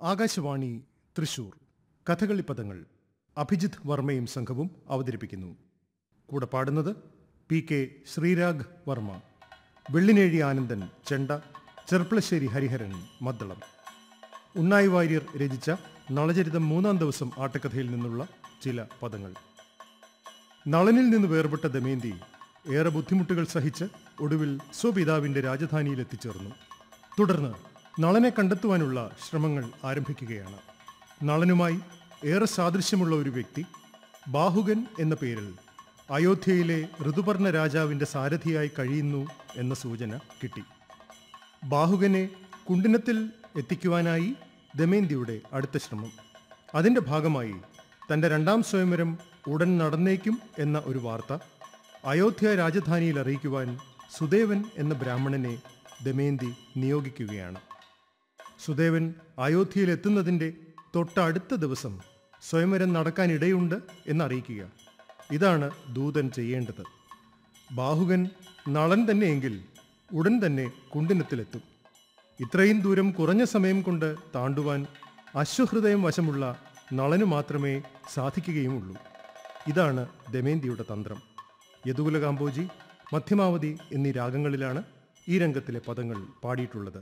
ആകാശവാണി തൃശൂർ കഥകളി പദങ്ങൾ അഭിജിത്ത് വർമ്മയും സംഘവും അവതരിപ്പിക്കുന്നു കൂടെ പാടുന്നത് പി കെ ശ്രീരാഗ് വർമ്മ വെള്ളിനേഴി ആനന്ദൻ ചെണ്ട ചെർപ്പളശ്ശേരി ഹരിഹരൻ മദ്ദളം ഉണ്ണായി വാര്യർ രചിച്ച നളചരിതം മൂന്നാം ദിവസം ആട്ടക്കഥയിൽ നിന്നുള്ള ചില പദങ്ങൾ നളനിൽ നിന്ന് വേർപെട്ട ദമയന്തി ഏറെ ബുദ്ധിമുട്ടുകൾ സഹിച്ച് ഒടുവിൽ സ്വപിതാവിന്റെ രാജധാനിയിൽ എത്തിച്ചേർന്നു തുടർന്ന് നളനെ കണ്ടെത്തുവാനുള്ള ശ്രമങ്ങൾ ആരംഭിക്കുകയാണ് നളനുമായി ഏറെ സാദൃശ്യമുള്ള ഒരു വ്യക്തി ബാഹുകൻ എന്ന പേരിൽ അയോധ്യയിലെ ഋതുപർണ രാജാവിന്റെ സാരഥിയായി കഴിയുന്നു എന്ന സൂചന കിട്ടി ബാഹുകനെ കുണ്ടിനത്തിൽ എത്തിക്കുവാനായി ദമയന്തിയുടെ അടുത്ത ശ്രമം അതിന്റെ ഭാഗമായി തന്റെ രണ്ടാം സ്വയംവരം ഉടൻ നടന്നേക്കും എന്ന ഒരു വാർത്ത അയോധ്യ രാജധാനിയിൽ അറിയിക്കുവാൻ സുദേവൻ എന്ന ബ്രാഹ്മണനെ ദമയന്തി നിയോഗിക്കുകയാണ് സുദേവൻ അയോധ്യയിൽ എത്തുന്നതിൻ്റെ തൊട്ടടുത്ത ദിവസം സ്വയംവരം നടക്കാനിടയുണ്ട് എന്നറിയിക്കുക ഇതാണ് ദൂതൻ ചെയ്യേണ്ടത് ബാഹുകൻ നളൻ തന്നെയെങ്കിൽ ഉടൻ തന്നെ കുണ്ടിനത്തിലെത്തും ഇത്രയും ദൂരം കുറഞ്ഞ സമയം കൊണ്ട് താണ്ടുവാൻ അശ്വഹൃദയം വശമുള്ള നളനു മാത്രമേ സാധിക്കുകയുമുള്ളൂ ഇതാണ് ദമേന്തിയുടെ തന്ത്രം യദുകുല കാമ്പോജി മധ്യമാവതി എന്നീ രാഗങ്ങളിലാണ് ഈ രംഗത്തിലെ പദങ്ങൾ പാടിയിട്ടുള്ളത്